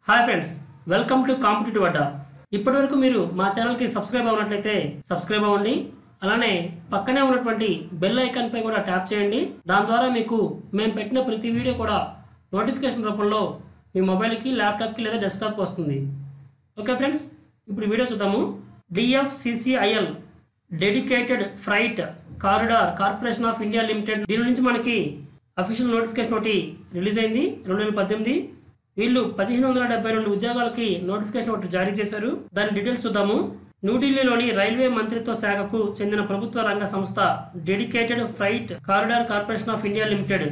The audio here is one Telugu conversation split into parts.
Hi friends welcome to competitive Adda ఇప్పటివరకు మీరు మా ఛానల్కి సబ్స్క్రైబ్ అవ్వనట్లయితే సబ్స్క్రైబ్ అవ్వండి అలానే పక్కనే ఉన్నటువంటి బెల్ ఐకాన్ పై కూడా ట్యాప్ చేయండి దాని ద్వారా మీకు మేము పెట్టిన ప్రతి వీడియో కూడా నోటిఫికేషన్ రూపంలో మీ మొబైల్కి ల్యాప్టాప్కి లేదా డెస్క్టాప్కి వస్తుంది ఓకే ఫ్రెండ్స్ ఇప్పుడు వీడియో చూద్దాము DFCCIL dedicated freight corridor corporation of India limited దీని నుంచి మనకి అఫీషియల్ నోటిఫికేషన్ ఒకటి రిలీజ్ అయింది రెండు వేల పద్దెనిమిది వీళ్ళు పదిహేను వందల డెబ్బై రెండు ఉద్యోగాలకి నోటిఫికేషన్ ఒకటి జారీ చేశారు దాని డీటెయిల్స్ చూద్దాము న్యూఢిల్లీలోని రైల్వే మంత్రిత్వ శాఖకు చెందిన ప్రభుత్వ రంగ సంస్థ dedicated freight corridor corporation of India limited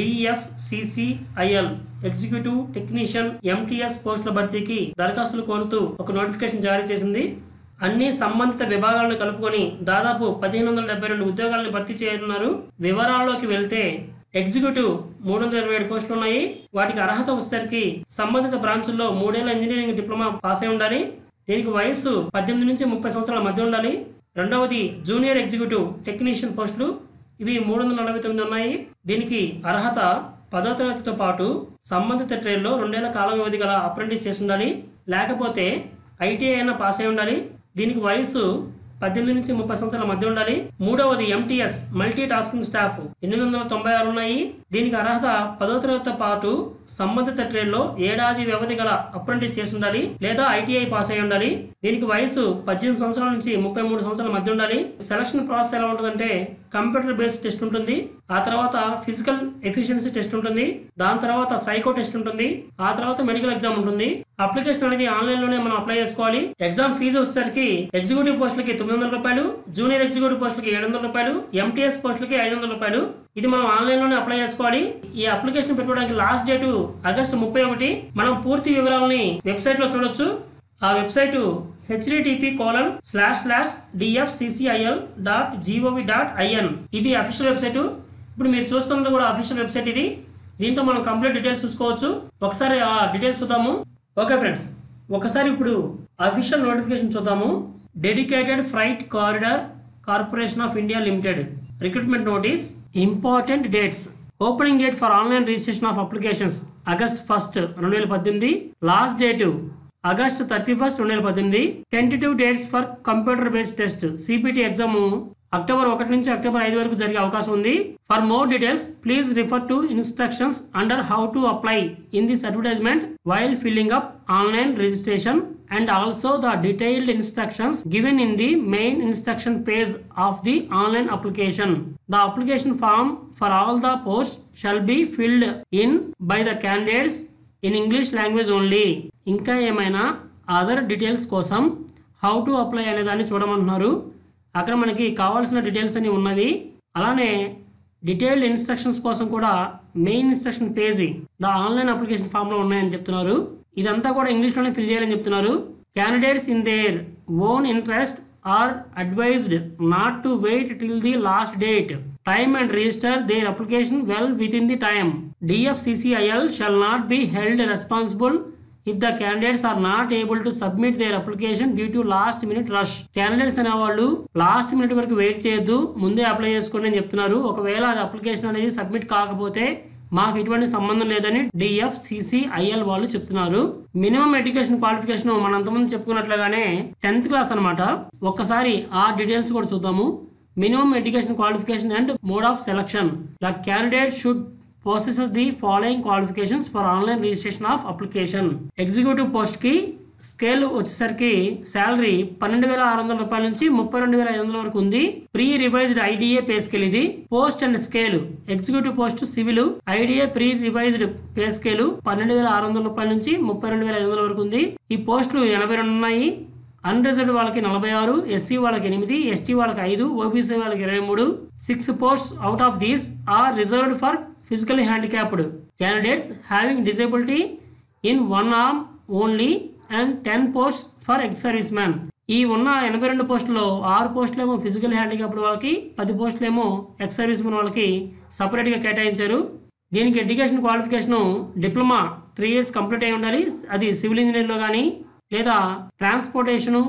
DFCCIL executive technician MTS పోస్టుల భర్తీకి దరఖాస్తులు కోరుతూ ఒక నోటిఫికేషన్ జారీ చేసింది అన్ని సంబంధిత విభాగాలను కలుపుకొని దాదాపు పదిహేను వందల డెబ్బై రెండు ఉద్యోగాలను భర్తీ చేయనున్నారు వివరాల్లోకి వెళ్తే ఎగ్జిక్యూటివ్ మూడు వందల ఇరవై ఏడు పోస్టులు ఉన్నాయి వాటికి అర్హత వచ్చేసరికి సంబంధిత బ్రాంచుల్లో మూడేళ్ల ఇంజనీరింగ్ డిప్లొమా పాస్ అయి ఉండాలి దీనికి వయస్సు పద్దెనిమిది నుంచి ముప్పై సంవత్సరాల మధ్య ఉండాలి రెండవది జూనియర్ ఎగ్జిక్యూటివ్ టెక్నీషియన్ పోస్టులు ఇవి మూడు వందల నలభై తొమ్మిది ఉన్నాయి దీనికి అర్హత పదో తరగతితో పాటు సంబంధిత ట్రేడ్లో రెండేళ్ల కాల వ్యవధి గల అప్రెంటిస్ చేసి ఉండాలి లేకపోతే ఐటీఐ అయినా పాస్ అయి ఉండాలి దీనికి వయసు పద్దెనిమిది నుంచి ముప్పై సంవత్సరాల మధ్య ఉండాలి మూడవది ఎంటీఎస్ మల్టీ టాస్కింగ్ స్టాఫ్ ఎనిమిది వందల తొంభై ఆరు ఉన్నాయి దీనికి అర్హత పదో తరగతితో పాటు సంబంధిత ట్రేడ్లో ఏడాది వ్యవధి గల అప్రెంటిస్ చేసి ఉండాలి లేదా ఐటీఐ పాస్ అయి ఉండాలి దీనికి వయసు పద్దెనిమిది సంవత్సరాల నుంచి ముప్పై మూడు సంవత్సరాల మధ్య ఉండాలి సెలక్షన్ ప్రాసెస్ ఎలా ఉంటుందంటే కంప్యూటర్ బేస్డ్ టెస్ట్ ఉంటుంది ఆ తర్వాత ఫిజికల్ ఎఫిషియన్సీ టెస్ట్ ఉంటుంది దాని తర్వాత సైకో టెస్ట్ ఉంటుంది ఆ తర్వాత మెడికల్ ఎగ్జామ్ ఉంటుంది అప్లికేషన్ అనేది ఆన్లైన్ లోనే మనం అప్లై చేసుకోవాలి ఎగ్జామ్ ఫీజు వచ్చేసరికి ఎగ్జిక్యూటివ్ పోస్టులకి తొమ్మిది వందల రూపాయలు జూనియర్ ఎగ్జిక్యూటివ్ పోస్టులకి ఏడు వందల రూపాయలు ఎంటీఎస్ పోస్టులకి ఐదు వందల రూపాయలు ఇది మనం ఆన్లైన్ లోనే అప్లై చేసుకోవాలి ఈ అప్లికేషన్ పెట్టుకోవడానికి లాస్ట్ డేట్ ఆగస్టు ముప్పై ఒకటి మనం పూర్తి వివరాలని వెబ్సైట్ లో చూడొచ్చు ఆ website HTTP colon slash slash DFCCIL dot GOV dot IN ఇది అఫీషియల్ వెబ్సైట్ ఇప్పుడు మీరు చూస్తున్నది కూడా అఫీషియల్ వెబ్సైట్ ఇది దీంట్లో మనం కంప్లీట్ డీటెయిల్స్ చూసుకోవచ్చు ఒకసారి ఆ డీటెయిల్స్ చూద్దాము ఓకే ఫ్రెండ్స్ ఒకసారి ఇప్పుడు అఫీషియల్ నోటిఫికేషన్ చూద్దాము dedicated freight corridor corporation of India limited recruitment notice important dates opening date for online registration of applications August first రెండు వేల పద్దెనిమిది last date August thirty first రెండు వేల పద్దెనిమిది tentative dates for computer based test CPT exam October ఒకటి నుంచి అక్టోబర్ ఐదు వరకు జరిగే అవకాశం ఉంది for more details please refer to instructions under how to apply in this advertisement while filling up online registration and also the detailed instructions given in the main instruction page of the online application. The application form for all the posts shall be filled in by the candidates in English language only. ఇంకా ఏమైనా అదర్ డీటెయిల్స్ కోసం హౌ టు అప్లై అనే దాన్ని చూడమంటున్నారు అక్కడ మనకి కావాల్సిన డీటెయిల్స్ అన్ని ఉన్నవి అలానే డీటెయిల్డ్ ఇన్స్ట్రక్షన్స్ కోసం కూడా main instruction page the online application ఫామ్లో ఉన్నాయని చెప్తున్నారు ఇదంతా కూడా ఇంగ్లీష్లోనే ఫిల్ చేయాలని చెప్తున్నారు candidates in their own interest are advised not to wait till the last date time and register their application well within the time DFCCIL shall not be held responsible if the candidates are not able to submit their application due to last minute rush candidates అనేవాళ్ళు లాస్ట్ మినిట్ వరకు వెయిట్ చేయొద్దు ముందే అప్లై చేసుకోండి అని చెప్తున్నారు ఒకవేళ అది అప్లికేషన్ అనేది సబ్మిట్ కాకపోతే మాకు ఎటువంటి సంబంధం లేదని డిఎఫ్సిసిఐఎల్ వాళ్ళు చెప్తున్నారు మినిమం ఎడ్యుకేషన్ క్వాలిఫికేషన్ మనం అంతమంది చెప్పుకున్నట్లుగానే టెన్త్ క్లాస్ అనమాట ఒక్కసారి ఆ డీటెయిల్స్ కూడా చూద్దాము minimum education qualification and mode of selection the candidate should possesses the following qualifications for online registration of application executive post కి స్కేల్ వచ్చేసరికి శాలరీ పన్నెండు వేల ఆరు వందల రూపాయల నుంచి ముప్పై రెండు వేల ఐదు వందల వరకు ఉంది pre revised IDA pay scale ఇది post and scale executive post civil IDA pre revised pay scale పన్నెండు వేల ఆరు వందల రూపాయల నుంచి ముప్పై రెండు వేల ఐదు వందల వరకు ఉంది ఈ పోస్టులు ఎనభై రెండు ఉన్నాయి అన్రిజర్వ్డ్ వాళ్ళకి నలభై ఆరు ఎస్సీ వాళ్ళకి ఎనిమిది ఎస్టీ వాళ్ళకి ఐదు ఓబీసీ వాళ్ళకి ఇరవై మూడు six posts out of these are reserved for physically handicapped candidates having disability in one arm only and ten post for ex service man ఈ ఉన్న ఎనభై రెండు పోస్టుల్లో ఆరు పోస్టులేమో ఫిజికల్ హ్యాండిక్యాప్డ్ వాళ్ళకి పది పోస్టులేమో ఎక్స్ సర్వీస్ మ్యాన్ వాళ్ళకి సపరేట్గా కేటాయించారు దీనికి education qualification diploma three years complete అయి ఉండాలి అది సివిల్ ఇంజనీర్లో కానీ లేదా transportation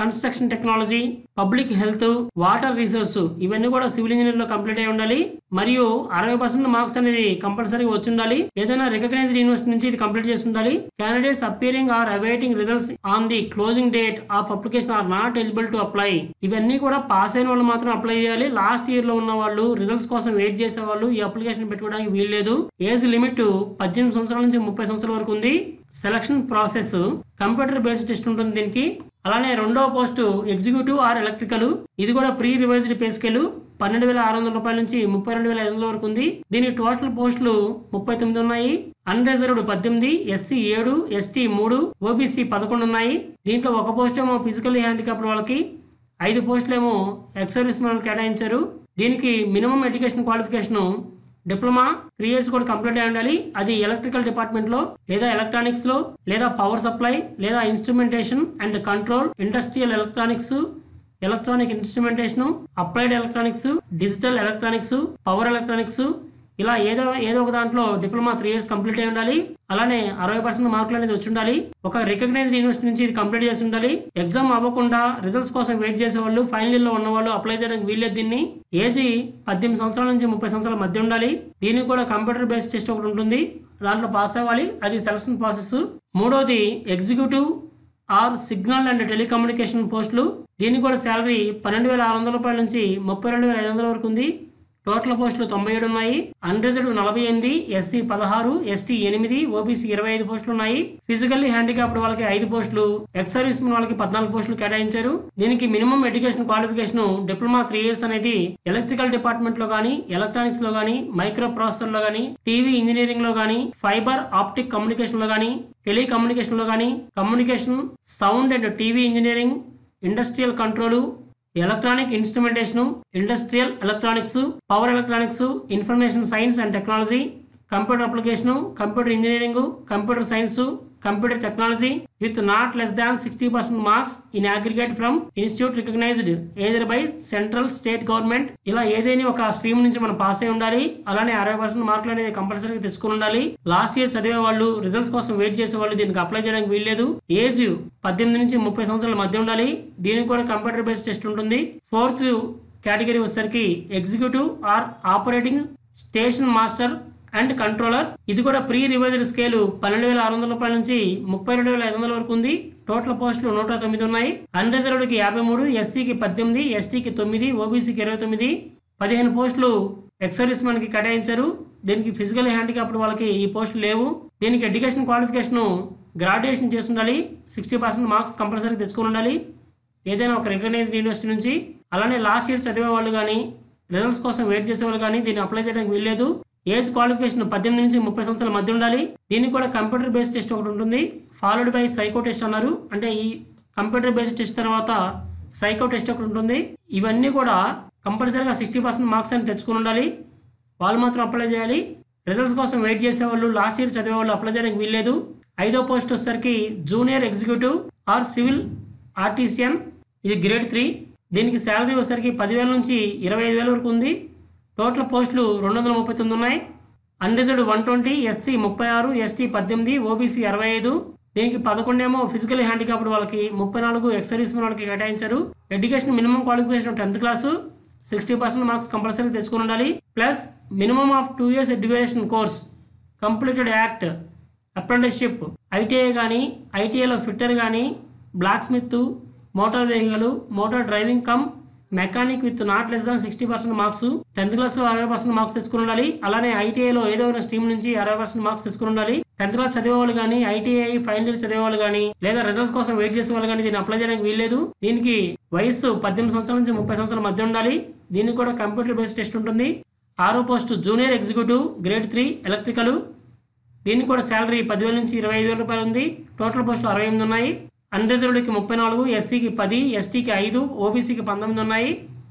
construction technology public health water resource ఇవన్నీ కూడా సివిల్ ఇంజనీర్ లో కంప్లీట్ అయి ఉండాలి మరియు అరవై పర్సెంట్ మార్క్స్ అనేది కంపల్సరీగా వచ్చి ఉండాలి ఏదైనా రికగ్నైజ్డ్ యూనివర్సిటీ నుంచి ఇది కంప్లీట్ చేసి ఉండాలి candidates appearing or awaiting results on the closing date of application are not eligible to apply ఇవన్నీ కూడా పాస్ అయిన వాళ్ళు మాత్రం అప్లై చేయాలి లాస్ట్ ఇయర్ లో ఉన్న వాళ్ళు రిజల్ట్స్ కోసం వెయిట్ చేసే వాళ్ళు ఈ అప్లికేషన్ పెట్టుకోవడానికి వీల్లేదు ఏజ్ లిమిట్ పద్దెనిమిది సంవత్సరాల నుంచి ముప్పై సంవత్సరాల వరకు ఉంది selection process computer based test ఉంటుంది దీనికి అలానే రెండవ పోస్టు ఎగ్జిక్యూటివ్ ఆర్ ఎలక్ట్రికల్ ఇది కూడా ప్రీ రివైజ్డ్ పే స్కేల్ పన్నెండు వేల ఆరు వందల రూపాయల నుంచి ముప్పై రెండు వేల ఐదు వందల వరకు ఉంది దీని టోటల్ పోస్టులు ముప్పై తొమ్మిది ఉన్నాయి అన్రిజర్వ్డ్ పద్దెనిమిది ఎస్సీ ఏడు ఎస్టీ మూడు ఓబీసీ పదకొండు ఉన్నాయి దీంట్లో ఒక పోస్ట్ ఏమో ఫిజికల్ హ్యాండిక్యాప్డ్ వాళ్ళకి ఐదు పోస్టులేమో ఎక్స్ సర్వీస్ మ్యాన్ కేటాయించారు దీనికి minimum education qualification diploma three years కూడా కంప్లీట్ అయి ఉండాలి అది ఎలక్ట్రికల్ డిపార్ట్మెంట్ లో లేదా ఎలక్ట్రానిక్స్ లో లేదా పవర్ సప్లై లేదా instrumentation and control industrial electronics electronic instrumentation applied electronics digital electronics power electronics ఇలా ఏదో ఏదో ఒక దాంట్లో డిప్లొమా త్రీ ఇయర్స్ కంప్లీట్ అయి ఉండాలి అలానే అరవై పర్సెంట్ మార్కులు అనేది వచ్చి ఉండాలి ఒక రికగ్నైజ్డ్ యూనివర్సిటీ నుంచి ఇది కంప్లీట్ చేసి ఉండాలి ఎగ్జామ్ అవ్వకుండా రిజల్ట్స్ కోసం వెయిట్ చేసే వాళ్ళు ఫైనల్ ఇయర్ లో ఉన్న వాళ్ళు అప్లై చేయడానికి వీల్లేదు దీన్ని ఏజ్ పద్దెనిమిది సంవత్సరాల నుంచి ముప్పై సంవత్సరాల మధ్య ఉండాలి దీనికి కూడా కంప్యూటర్ బేస్డ్ టెస్ట్ ఒకటి ఉంటుంది దాంట్లో పాస్ అవ్వాలి అది సెలక్షన్ ప్రాసెస్ మూడోది executive or signal and telecommunication పోస్టులు దీనికి కూడా శాలరీ పన్నెండు వేల ఆరు వందల రూపాయల నుంచి ముప్పై రెండు వేల ఐదు వందల వరకు ఉంది టోటల్ పోస్టులు తొంభై ఏడు ఉన్నాయి అన్రిజర్వ్డ్ నలభై ఎనిమిది ఎస్సీ పదహారు ఎస్టీ ఎనిమిది ఓబీసీ ఇరవై ఐదు పోస్టులు ఉన్నాయి ఫిజికల్లీ హ్యాండిక్యాప్డ్ వాళ్ళకి ఐదు పోస్టులు ఎక్స్ సర్వీస్ వాళ్ళకి పద్నాలుగు పోస్టులు కేటాయించారు దీనికి minimum education qualification diploma three years అనేది ఎలక్ట్రికల్ డిపార్ట్మెంట్ లో గానీ ఎలక్ట్రానిక్స్ లో గానీ మైక్రో ప్రాసెసర్ లో గానీ టీవీ ఇంజనీరింగ్ లో గానీ ఫైబర్ ఆప్టిక్ కమ్యూనికేషన్ లో గానీ టెలికమ్యూనికేషన్ లో గానీ communication sound and TV engineering industrial control electronic instrumentation industrial electronics power electronics information science and technology computer application computer engineering computer science computer technology with not less than sixty percent marks in aggregate from institute recognized either by central state government ఇలా ఏదైనా ఒక స్ట్రీమ్ నుంచి మనం పాస్ అయి ఉండాలి అలానే అరవై పర్సెంట్ మార్కులు అనేది కంపల్సరీగా తెచ్చుకుని ఉండాలి లాస్ట్ ఇయర్ చదివే వాళ్ళు రిజల్ట్స్ కోసం వెయిట్ చేసే వాళ్ళు దీనికి అప్లై చేయడానికి వీల్లేదు ఏజ్ పద్దెనిమిది నుంచి ముప్పై సంవత్సరాల మధ్య ఉండాలి దీనికి కూడా కంప్యూటర్ బేస్డ్ టెస్ట్ ఉంటుంది ఫోర్త్ కేటగిరీ వచ్చేసరికి executive or operating station master and controller ఇది కూడా ప్రీ రివైజ్డ్ స్కేల్ పన్నెండు వేల ఆరు వందల రూపాయల నుంచి ముప్పై రెండు వేల ఐదు వందల వరకు ఉంది టోటల్ పోస్టులు నూట తొమ్మిది ఉన్నాయి అన్రిజర్వ్డ్ కి యాభై మూడు ఎస్సీకి పద్దెనిమిది ఎస్టీకి తొమ్మిది ఓబీసీకి ఇరవై తొమ్మిది పదిహేను పోస్టులు ఎక్స్ సర్వీస్ మనకి కేటాయించారు దీనికి ఫిజికల్ హ్యాండిక్యాప్డ్ వాళ్ళకి ఈ పోస్టులు లేవు దీనికి ఎడ్యుకేషన్ క్వాలిఫికేషన్ గ్రాడ్యుయేషన్ చేసి ఉండాలి సిక్స్టీ పర్సెంట్ మార్క్స్ కంపల్సరీ తెచ్చుకుని ఉండాలి ఏదైనా ఒక రికగ్నైజ్డ్ యూనివర్సిటీ నుంచి అలానే లాస్ట్ ఇయర్ చదివే వాళ్ళు కానీ రిజల్ట్స్ కోసం వెయిట్ చేసే వాళ్ళు కానీ దీన్ని అప్లై చేయడానికి వీల్లేదు ఏజ్ క్వాలిఫికేషన్ పద్దెనిమిది నుంచి ముప్పై సంవత్సరాల మధ్య ఉండాలి దీనికి కూడా కంప్యూటర్ బేస్డ్ టెస్ట్ ఒకటి ఉంటుంది ఫాలోడ్ బై సైకో టెస్ట్ అన్నారు అంటే ఈ కంప్యూటర్ బేస్డ్ టెస్ట్ తర్వాత సైకో టెస్ట్ ఒకటి ఉంటుంది ఇవన్నీ కూడా కంపల్సరీగా సిక్స్టీ పర్సెంట్ మార్క్స్ అని తెచ్చుకుని ఉండాలి వాళ్ళు మాత్రం అప్లై చేయాలి రిజల్ట్స్ కోసం వెయిట్ చేసే వాళ్ళు లాస్ట్ ఇయర్ చదివే వాళ్ళు అప్లై చేయడానికి వీల్లేదు ఐదో పోస్ట్ వచ్చేసరికి junior executive or civil artisan ఇది గ్రేడ్ త్రీ దీనికి శాలరీ వచ్చేసరికి పదివేల నుంచి ఇరవై ఐదు వేల వరకు ఉంది టోటల్ పోస్టులు రెండు వందల ముప్పై తొమ్మిది ఉన్నాయి అన్రిజర్వ్డ్ వన్ ట్వంటీ ఎస్సీ ముప్పై ఆరు ఎస్టీ పద్దెనిమిది ఓబీసీ అరవై ఐదు దీనికి పదకొండేమో ఫిజికల్ హ్యాండిక్యాప్డ్ వాళ్ళకి ముప్పై నాలుగు ఎక్స్ సర్వీస్ వాళ్ళకి కేటాయించారు education minimum qualification tenth class sixty percent marks compulsory తెచ్చుకుని ఉండాలి plus minimum of two years education course completed act apprenticeship ITI కానీ ఐటీఐలో ఫిట్టర్ కానీ blacksmith motor vehicle motor driving cum mechanic with not less than sixty percent marks tenth class లో అరవై పర్సెంట్ మార్క్స్ తెచ్చుకుని ఉండాలి అలానే ఐటీఐలో ఏదో ఒక స్ట్రీమ్ నుంచి అరవై పర్సెంట్ మార్క్స్ తెచ్చుకుని ఉండాలి టెన్త్ క్లాస్ చదివే వాళ్ళు కానీ ఐటీఐ ఫైనల్ ఇయర్ చదివే వాళ్ళు కానీ లేదా రిజల్ట్స్ కోసం వెయిట్ చేసే వాళ్ళు కానీ దీన్ని అప్లై చేయడానికి వీల్లేదు దీనికి వయస్సు పద్దెనిమిది సంవత్సరాల నుంచి ముప్పై సంవత్సరాల మధ్య ఉండాలి దీనికి కూడా కంప్యూటర్ బేస్డ్ టెస్ట్ ఉంటుంది ఆరో post junior executive grade three electrical దీనికి కూడా శాలరీ పదివేల నుంచి ఇరవై ఐదు వేల రూపాయలు ఉంది టోటల్ పోస్టులు అరవై ఎనిమిది ఉన్నాయి అన్రిజర్వ్డ్కి ముప్పై నాలుగు ఎస్సీకి పది ఎస్టీకి ఐదు ఓబీసీకి పంతొమ్మిది ఉన్నాయి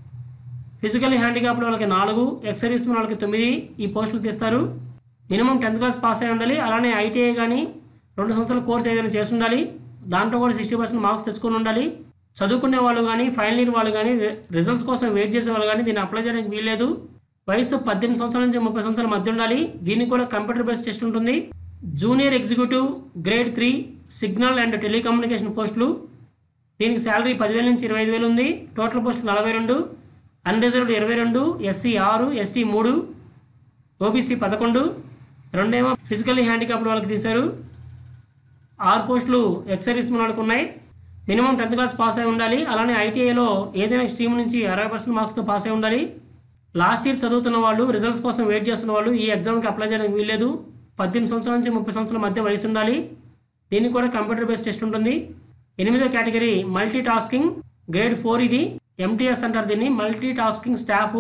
ఫిజికల్ హ్యాండిక్యాప్డ్ వాళ్ళకి నాలుగు ఎక్స్ సర్వీస్ వాళ్ళకి తొమ్మిది ఈ పోస్టులు తీస్తారు మినిమం టెన్త్ క్లాస్ పాస్ అయి ఉండాలి అలానే ఐటీఐ కానీ రెండు సంవత్సరాల కోర్స్ ఏదైనా చేసి ఉండాలి దాంట్లో కూడా సిక్స్టీ పర్సెంట్ మార్క్స్ తెచ్చుకొని ఉండాలి చదువుకునే వాళ్ళు కానీ ఫైనల్ ఇయర్ వాళ్ళు కానీ రిజల్ట్స్ కోసం వెయిట్ చేసే వాళ్ళు కానీ దీన్ని అప్లై చేయడానికి వీల్లేదు వయసు పద్దెనిమిది సంవత్సరాల నుంచి ముప్పై సంవత్సరాల మధ్య ఉండాలి దీనికి కూడా కంప్యూటర్ బేస్డ్ టెస్ట్ ఉంటుంది junior executive grade three signal and telecommunication పోస్టులు దీనికి శాలరీ పదివేల నుంచి ఇరవై ఐదు వేలు ఉంది టోటల్ పోస్టులు నలభై రెండు అన్రిజర్వ్డ్ ఇరవై రెండు ఎస్సీ ఆరు ఎస్టీ మూడు ఓబీసీ పదకొండు రెండేమో ఫిజికల్లీ హ్యాండిక్యాప్డ్ వాళ్ళకి తీశారు ఆరు పోస్టులు ఎక్సర్వీస్ వాళ్ళకి ఉన్నాయి మినిమం టెన్త్ క్లాస్ పాస్ అయి ఉండాలి అలానే ఐటీఐలో ఏదైనా స్ట్రీమ్ నుంచి అరవై పర్సెంట్ మార్క్స్తో పాస్ అయి ఉండాలి లాస్ట్ ఇయర్ చదువుతున్న వాళ్ళు రిజల్ట్స్ కోసం వెయిట్ చేస్తున్న వాళ్ళు ఈ ఎగ్జామ్కి అప్లై చేయడానికి వీల్లేదు పద్దెనిమిది సంవత్సరాల నుంచి ముప్పై సంవత్సరాల మధ్య వయసు ఉండాలి దీనికి కూడా కంప్యూటర్ బేస్డ్ టెస్ట్ ఉంటుంది ఎనిమిదో category multi tasking grade four ఇది ఎంటీఎస్ అంటారు దీన్ని multi tasking staff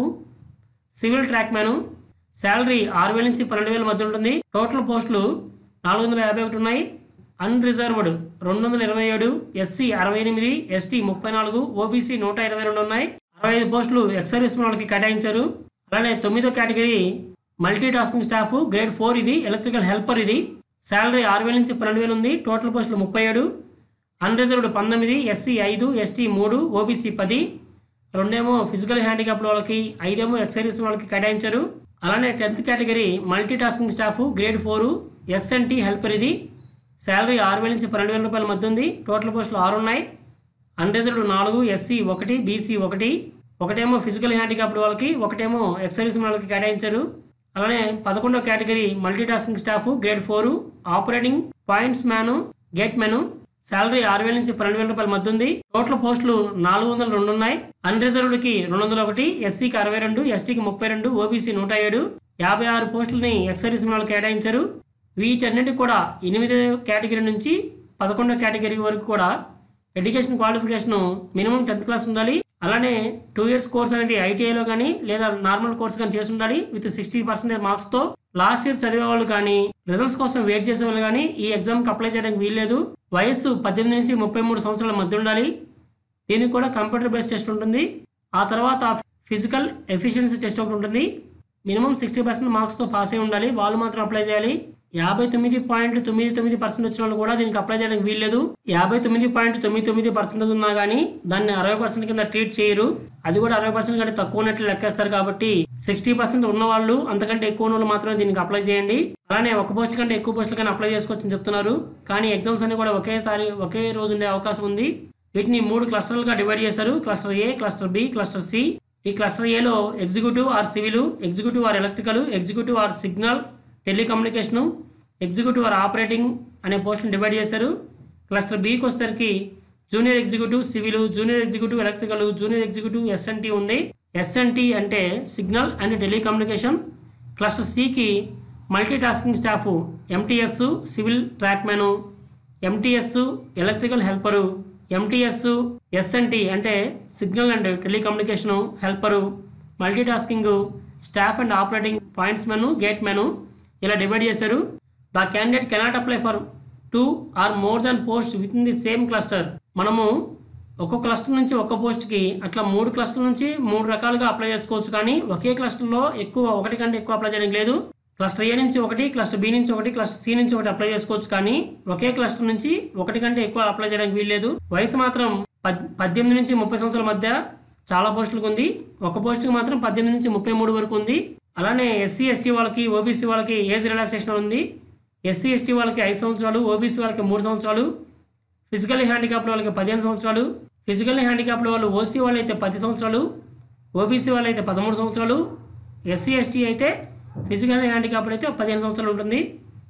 civil track man salary ఆరు వేల నుంచి పన్నెండు వేల మధ్య ఉంటుంది టోటల్ పోస్టులు నాలుగు వందల యాభై ఒకటి ఉన్నాయి అన్రిజర్వ్డ్ రెండు వందల ఇరవై ఏడు ఎస్సీ అరవై ఎనిమిది ఎస్టీ ముప్పై నాలుగు ఓబీసీ నూట ఇరవై రెండు ఉన్నాయి అరవై ఐదు పోస్టులు ఎక్స్ సర్వీస్ వాళ్ళకి కేటాయించారు అలానే తొమ్మిదో category multi tasking staff grade four ఇది ఎలక్ట్రికల్ హెల్పర్ ఇది శాలరీ ఆరు వేల నుంచి పన్నెండు వేలు ఉంది టోటల్ పోస్టులు ముప్పై ఏడు అన్రిజర్వ్డ్ పంతొమ్మిది ఎస్సీ ఐదు ఎస్టీ మూడు ఓబీసీ పది రెండేమో ఫిజికల్ హ్యాండిక్యాప్డ్ వాళ్ళకి ఐదేమో ఎక్సైజ్ వాళ్ళకి కేటాయించారు అలానే tenth category multi tasking staff grade four SNT helper ఇది శాలరీ ఆరు వేల నుంచి పన్నెండు వేల రూపాయల మధ్య ఉంది టోటల్ పోస్టులు ఆరు ఉన్నాయి అన్రిజర్వ్డ్ నాలుగు ఎస్సీ ఒకటి బీసీ ఒకటి ఒకటేమో ఫిజికల్ హ్యాండిక్యాప్డ్ వాళ్ళకి ఒకటేమో ఎక్సైజ్ వాళ్ళకి కేటాయించారు అలానే పదకొండో category multi tasking staff grade four operating points man gate man salary ఆరు వేల నుంచి పన్నెండు వేల రూపాయల మధ్య ఉంది టోటల్ పోస్టులు నాలుగు వందల రెండు ఉన్నాయి అన్రిజర్వ్డ్ కి రెండు వందల ఒకటి ఎస్సీకి అరవై రెండు ఎస్టీకి ముప్పై రెండు ఓబీసీ నూట ఏడు యాభై ఆరు పోస్టులని ఎక్సర్వీస్ వాళ్ళకి కేటాయించారు వీటన్నిటి కూడా ఎనిమిదో కేటగిరీ నుంచి పదకొండో కేటగిరీ వరకు కూడా education qualification minimum tenth class ఉండాలి అలానే టూ ఇయర్స్ కోర్స్ అనేది ఐటీఐలో కానీ లేదా నార్మల్ కోర్స్ కానీ చేసి ఉండాలి విత్ సిక్స్టీ పర్సెంటేజ్ మార్క్స్తో లాస్ట్ ఇయర్ చదివే వాళ్ళు కానీ రిజల్ట్స్ కోసం వెయిట్ చేసే వాళ్ళు కానీ ఈ ఎగ్జామ్కి అప్లై చేయడానికి వీల్లేదు వయస్సు పద్దెనిమిది నుంచి ముప్పై మూడు సంవత్సరాల మధ్య ఉండాలి దీనికి కూడా కంప్యూటర్ బేస్డ్ టెస్ట్ ఉంటుంది ఆ తర్వాత ఫిజికల్ ఎఫిషియన్సీ టెస్ట్ ఒకటి ఉంటుంది మినిమం సిక్స్టీ పర్సెంట్ మార్క్స్తో పాస్ అయి ఉండాలి వాళ్ళు మాత్రం అప్లై చేయాలి యాభై తొమ్మిది పాయింట్ తొమ్మిది తొమ్మిది పర్సెంట్ వచ్చిన వాళ్ళు కూడా దీనికి అప్లై చేయడానికి వీల్లేదు యాభై తొమ్మిది పాయింట్ తొమ్మిది తొమ్మిది పర్సెంట్ ఉన్నా కానీ దాన్ని అరవై పర్సెంట్ కింద ట్రీట్ చేయరు అది కూడా అరవై పర్సెంట్ కంటే తక్కువ ఉన్నట్లు లెక్కేస్తారు కాబట్టి సిక్స్టీ పర్సెంట్ ఉన్న వాళ్ళు అంతకంటే ఎక్కువ ఉన్న వాళ్ళు మాత్రమే దీనికి అప్లై చేయండి అలానే ఒక పోస్ట్ కంటే ఎక్కువ పోస్టులు కానీ అప్లై చేసుకోవచ్చని చెప్తున్నారు కానీ ఎగ్జామ్స్ అన్ని కూడా ఒకే తారీఖు ఒకే రోజు ఉండే అవకాశం ఉంది వీటిని మూడు క్లస్టర్లుగా డివైడ్ చేశారు cluster A cluster B cluster C ఈ క్లస్టర్ ఏలో executive or civil executive or electrical executive or signal telecommunication executive or operating అనే పోస్టులను డివైడ్ చేశారు క్లస్టర్ బికి వచ్చేసరికి junior executive civil junior executive electrical junior executive SNT ఉంది ఎస్ఎన్టీ అంటే సిగ్నల్ అండ్ టెలికమ్యూనికేషన్ క్లస్టర్ సికి multi tasking staff MTS civil trackmen MTS electrical helper MTS SNT అంటే signal and telecommunication helper multi tasking staff and operating points men gate men ఇలా డివైడ్ చేశారు the candidate cannot apply for two or more than post within the same cluster మనము ఒక్కొక్క క్లస్టర్ నుంచి ఒక్క పోస్ట్కి అట్లా మూడు క్లస్టర్ నుంచి మూడు రకాలుగా అప్లై చేసుకోవచ్చు కానీ ఒకే క్లస్టర్లో ఎక్కువ ఒకటి కంటే ఎక్కువ అప్లై చేయడానికి లేదు క్లస్టర్ ఏ నుంచి ఒకటి క్లస్టర్ బి నుంచి ఒకటి క్లస్టర్ సి నుంచి ఒకటి అప్లై చేసుకోవచ్చు కానీ ఒకే క్లస్టర్ నుంచి ఒకటి కంటే ఎక్కువ అప్లై చేయడానికి వీల్లేదు వయసు మాత్రం పద్ పద్దెనిమిది నుంచి ముప్పై సంవత్సరాల మధ్య చాలా పోస్టులకు ఉంది ఒక పోస్టుకి మాత్రం పద్దెనిమిది నుంచి ముప్పై మూడు వరకు ఉంది అలానే ఎస్సీ ఎస్టీ వాళ్ళకి ఓబీసీ వాళ్ళకి ఏజ్ రిలాక్సేషన్ ఉంది ఎస్సీ ఎస్టీ వాళ్ళకి ఐదు సంవత్సరాలు ఓబీసీ వాళ్ళకి మూడు సంవత్సరాలు ఫిజికల్లీ హ్యాండిక్యాప్డ్ వాళ్ళకి పదిహేను సంవత్సరాలు ఫిజికల్లీ హ్యాండిక్యాప్డ్ వాళ్ళు ఓసీ వాళ్ళు అయితే పది సంవత్సరాలు ఓబీసీ వాళ్ళు అయితే పదమూడు సంవత్సరాలు ఎస్సీ ఎస్టీ అయితే ఫిజికల్లీ హ్యాండిక్యాప్డ్ అయితే పదిహేను సంవత్సరాలు ఉంటుంది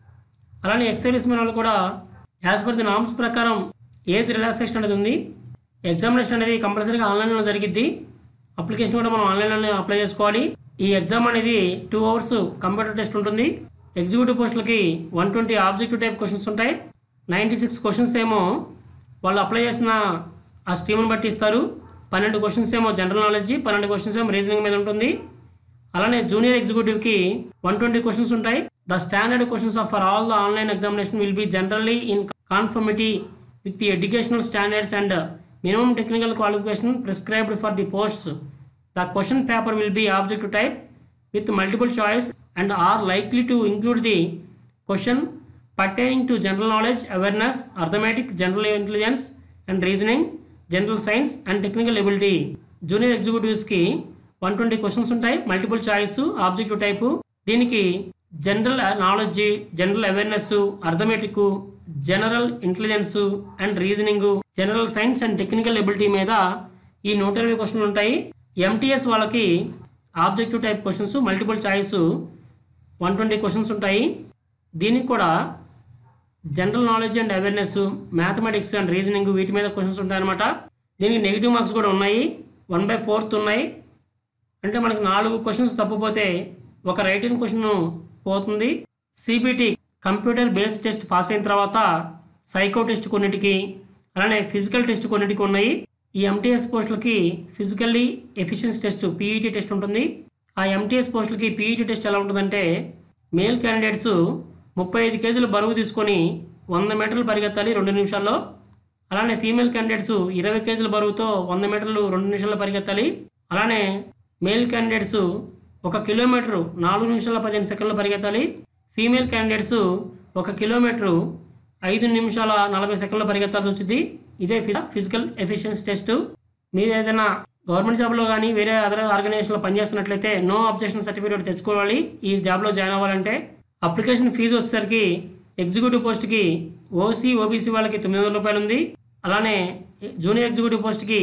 అలానే ఎక్స్ సర్వీస్ మెన్ వాళ్ళు కూడా యాజ్ పర్ ది నామ్స్ ప్రకారం ఏజ్ రిలాక్సేషన్ అనేది ఉంది ఎగ్జామినేషన్ అనేది కంపల్సరీగా ఆన్లైన్లో జరిగిద్ది అప్లికేషన్ కూడా మనం ఆన్లైన్లోనే అప్లై చేసుకోవాలి ఈ ఎగ్జామ్ అనేది టూ అవర్స్ కంప్యూటర్ టెస్ట్ ఉంటుంది ఎగ్జిక్యూటివ్ పోస్టులకి one twenty objective type questions ఉంటాయి నైంటీ సిక్స్ క్వశ్చన్స్ ఏమో వాళ్ళు అప్లై చేసిన ఆ స్ట్రీమ్ని బట్టి ఇస్తారు పన్నెండు క్వశ్చన్స్ ఏమో జనరల్ నాలెడ్జ్ పన్నెండు క్వశ్చన్స్ ఏమో రీజనింగ్ మీద ఉంటుంది అలానే జూనియర్ ఎగ్జిక్యూటివ్కి వన్ ట్వంటీ క్వశ్చన్స్ ఉంటాయి the standard questions of for all the online examination will be generally in conformity with the educational standards and minimum technical qualification prescribed for the posts the question paper will be objective type with multiple choice and are likely to include the question pertaining to general knowledge, awareness, arithmetic, general intelligence and reasoning, general science and technical ability. Junior ఎగ్జిక్యూటివ్స్కి వన్ ట్వంటీ క్వశ్చన్స్ ఉంటాయి మల్టిపుల్ చాయిస్ ఆబ్జెక్టివ్ టైపు దీనికి general knowledge general awareness arithmetic general intelligence and reasoning general science and technical ability మీద ఈ నూట ఇరవై క్వశ్చన్లు ఉంటాయి ఎంటీఎస్ వాళ్ళకి objective type questions multiple choice one twenty questions ఉంటాయి దీనికి కూడా general knowledge and awareness mathematics and reasoning వీటి మీద క్వశ్చన్స్ ఉంటాయన్నమాట దీనికి నెగిటివ్ మార్క్స్ కూడా ఉన్నాయి వన్ బై ఫోర్త్ ఉన్నాయి అంటే మనకి నాలుగు క్వశ్చన్స్ తప్పిపోతే ఒక రైటింగ్ క్వశ్చన్ పోతుంది CBT computer based test pass అయిన తర్వాత సైకో టెస్ట్ కొన్నిటికి అలానే ఫిజికల్ టెస్ట్ కొన్నిటికి ఉన్నాయి ఈ ఎంటీఎస్ పోస్టులకి physically efficiency test PET test ఉంటుంది ఆ ఎంటీఎస్ పోస్టులకి పీఈటీ టెస్ట్ ఎలా ఉంటుందంటే మేల్ క్యాండిడేట్స్ ముప్పై ఐదు కేజీలు బరువు తీసుకొని వంద మీటర్లు పరిగెత్తాలి రెండు నిమిషాల్లో అలానే ఫీమేల్ క్యాండిడేట్స్ ఇరవై కేజీల బరువుతో వంద మీటర్లు రెండు నిమిషాల్లో పరిగెత్తాలి అలానే మేల్ క్యాండిడేట్స్ ఒక కిలోమీటరు నాలుగు నిమిషాల పదిహేను సెకండ్లు పరిగెత్తాలి ఫీమేల్ క్యాండిడేట్స్ ఒక కిలోమీటరు ఐదు నిమిషాల నలభై సెకండ్లు పరిగెత్తాల్సి వచ్చింది ఇదే ఫి- ఫిజికల్ ఎఫిషియన్సీ టెస్ట్ మీరు ఏదైనా గవర్నమెంట్ జాబ్లో కానీ వేరే అదర్ ఆర్గనైజేషన్లో పనిచేస్తున్నట్లయితే నో అబ్జెక్షన్ సర్టిఫికేట్ తెచ్చుకోవాలి ఈ జాబ్లో జాయిన్ అవ్వాలంటే అప్లికేషన్ ఫీజు వచ్చేసరికి ఎగ్జిక్యూటివ్ పోస్ట్కి ఓసీ ఓబీసీ వాళ్ళకి తొమ్మిది వందల రూపాయలు ఉంది అలానే జూనియర్ ఎగ్జిక్యూటివ్ పోస్ట్కి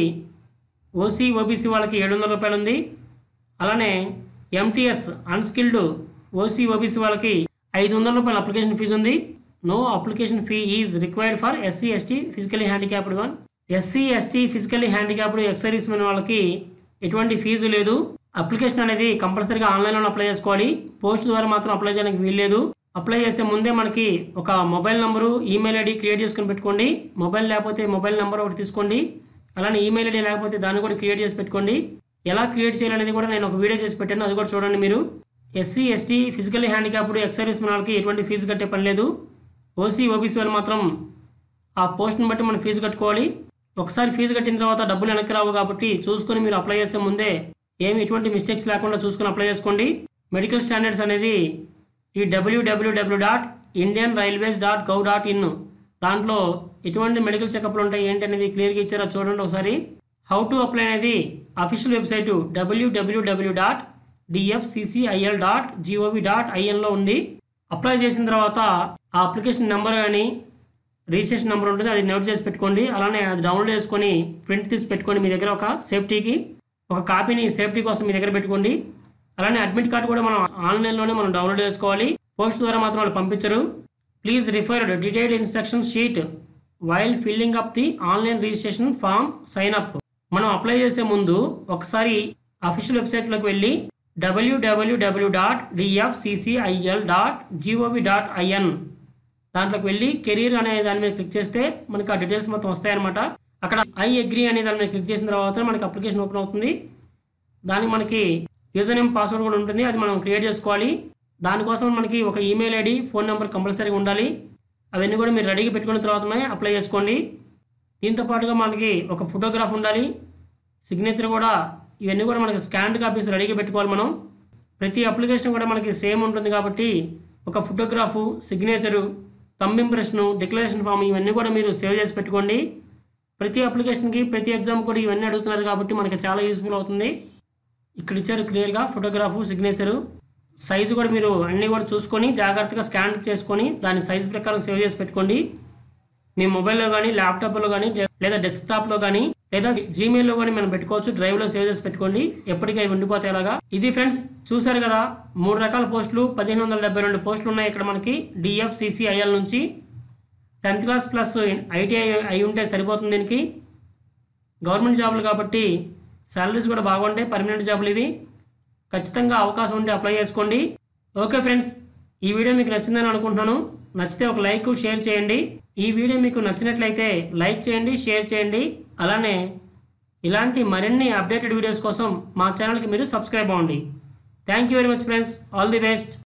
ఓసీ ఓబీసీ వాళ్ళకి ఏడు వందల రూపాయలు ఉంది అలానే ఎంటీఎస్ అన్స్కిల్డ్ ఓసీ ఓబీసీ వాళ్ళకి ఐదు వందల రూపాయల అప్లికేషన్ ఫీజు ఉంది no application fee is required for SC ST physically handicapped one SC ST physically handicapped ex service men వాళ్ళకి ఎటువంటి ఫీజు లేదు అప్లికేషన్ అనేది కంపల్సరీగా ఆన్లైన్లో అప్లై చేసుకోవాలి పోస్ట్ ద్వారా మాత్రం అప్లై చేయడానికి వీల్లేదు అప్లై చేసే ముందే మనకి ఒక mobile number email ID create చేసుకుని పెట్టుకోండి మొబైల్ లేకపోతే మొబైల్ నెంబర్ ఒకటి తీసుకోండి అలానే ఈమెయిల్ ఐడి లేకపోతే దాన్ని కూడా క్రియేట్ చేసి పెట్టుకోండి ఎలా క్రియేట్ చేయాలనేది కూడా నేను ఒక వీడియో చేసి పెట్టాను అది కూడా చూడండి మీరు SC ST physically handicapped ex service వాళ్ళకి ఎటువంటి ఫీజు కట్టే పని లేదు ఓసీ ఓబీసీ వాళ్ళు మాత్రం ఆ పోస్ట్ని బట్టి మనం ఫీజు కట్టుకోవాలి ఒకసారి ఫీజు కట్టిన తర్వాత డబ్బులు వెనక్కి రావు కాబట్టి చూసుకొని మీరు అప్లై చేసే ముందే ఏమి ఎటువంటి మిస్టేక్స్ లేకుండా చూసుకొని అప్లై చేసుకోండి మెడికల్ స్టాండర్డ్స్ అనేది ఈ WWW dot Indian railways dot gov dot in దాంట్లో ఎటువంటి మెడికల్ చెకప్లు ఉంటాయి ఏంటి అనేది క్లియర్గా ఇచ్చారో చూడండి ఒకసారి హౌ టు అప్లై అనేది official website WWW dot DFCCIL dot GOV dot ఐఎన్లో ఉంది అప్లై చేసిన తర్వాత ఆ అప్లికేషన్ నెంబర్ కానీ రిజిస్ట్రేషన్ నెంబర్ ఉంటుంది అది నోట్ చేసి పెట్టుకోండి అలానే అది డౌన్లోడ్ చేసుకొని ప్రింట్ తీసి పెట్టుకోండి మీ దగ్గర ఒక సేఫ్టీకి ఒక కాపీని సేఫ్టీ కోసం మీ దగ్గర పెట్టుకోండి అలానే అడ్మిట్ కార్డు కూడా మనం ఆన్లైన్లోనే మనం డౌన్లోడ్ చేసుకోవాలి పోస్ట్ ద్వారా మాత్రం వాళ్ళు పంపించరు please refer detailed instruction sheet while filling up the online registration form sign up మనం అప్లై చేసే ముందు ఒకసారి అఫీషియల్ వెబ్సైట్లోకి వెళ్ళి WWW dot DFCCIL dot GOV dot IN దాంట్లోకి వెళ్ళి కెరీర్ అనే దాని మీద క్లిక్ చేస్తే మనకి ఆ డీటెయిల్స్ మొత్తం వస్తాయన్నమాట అక్కడ ఐ అగ్రి అనే దాని మీద క్లిక్ చేసిన తర్వాత మనకి అప్లికేషన్ ఓపెన్ అవుతుంది దానికి మనకి యూజర్ నేమ్ పాస్వర్డ్ కూడా ఉంటుంది అది మనం క్రియేట్ చేసుకోవాలి దానికోసం మనకి ఒక ఈమెయిల్ ఐడి ఫోన్ నెంబర్ కంపల్సరీగా ఉండాలి అవన్నీ కూడా మీరు రెడీగా పెట్టుకున్న తర్వాతనే అప్లై చేసుకోండి దీంతో పాటుగా మనకి ఒక ఫోటోగ్రాఫ్ ఉండాలి సిగ్నేచర్ కూడా ఇవన్నీ కూడా మనకి స్కాన్డ్ కాపీస్ రెడీగా పెట్టుకోవాలి మనం ప్రతి అప్లికేషన్ కూడా మనకి సేమ్ ఉంటుంది కాబట్టి ఒక photograph signature thumb impression declaration form ఇవన్నీ కూడా మీరు సేవ్ చేసి పెట్టుకోండి ప్రతి అప్లికేషన్కి ప్రతి ఎగ్జామ్ కూడా ఇవన్నీ అడుగుతున్నారు కాబట్టి మనకి చాలా యూస్ఫుల్ అవుతుంది ఇక్కడ ఇచ్చారు క్లియర్గా ఫోటోగ్రాఫు సిగ్నేచరు సైజు కూడా మీరు అన్నీ కూడా చూసుకొని జాగ్రత్తగా స్కాన్ చేసుకొని దాని సైజు ప్రకారం సేవ్ చేసి పెట్టుకోండి మీ మొబైల్లో కానీ ల్యాప్టాప్లో కానీ లేదా డెస్క్టాప్లో కానీ లేదా జీమెయిల్లో కానీ మనం పెట్టుకోవచ్చు డ్రైవ్లో సేవ్ చేసి పెట్టుకోండి ఎప్పటికీ అవి ఉండిపోతాయి అలాగా ఇది ఫ్రెండ్స్ చూసారు కదా మూడు రకాల పోస్టులు పదిహేను వందల డెబ్బై రెండు పోస్టులు ఉన్నాయి ఇక్కడ మనకి డిఎఫ్సిసిఐఎల్ నుంచి టెన్త్ క్లాస్ ప్లస్ ఐటీఐ అయి ఉంటే సరిపోతుంది దీనికి గవర్నమెంట్ జాబులు కాబట్టి శాలరీస్ కూడా బాగుంటాయి పర్మనెంట్ జాబులు ఇవి ఖచ్చితంగా అవకాశం ఉంటే అప్లై చేసుకోండి ఓకే ఫ్రెండ్స్ ఈ వీడియో మీకు నచ్చిందని అనుకుంటున్నాను నచ్చితే ఒక లైక్ షేర్ చేయండి ఈ వీడియో మీకు నచ్చినట్లయితే లైక్ చేయండి షేర్ చేయండి అలానే ఇలాంటి మరిన్ని అప్డేటెడ్ వీడియోస్ కోసం మా ఛానల్కి మీరు సబ్స్క్రైబ్ అవ్వండి thank you very much friends all the best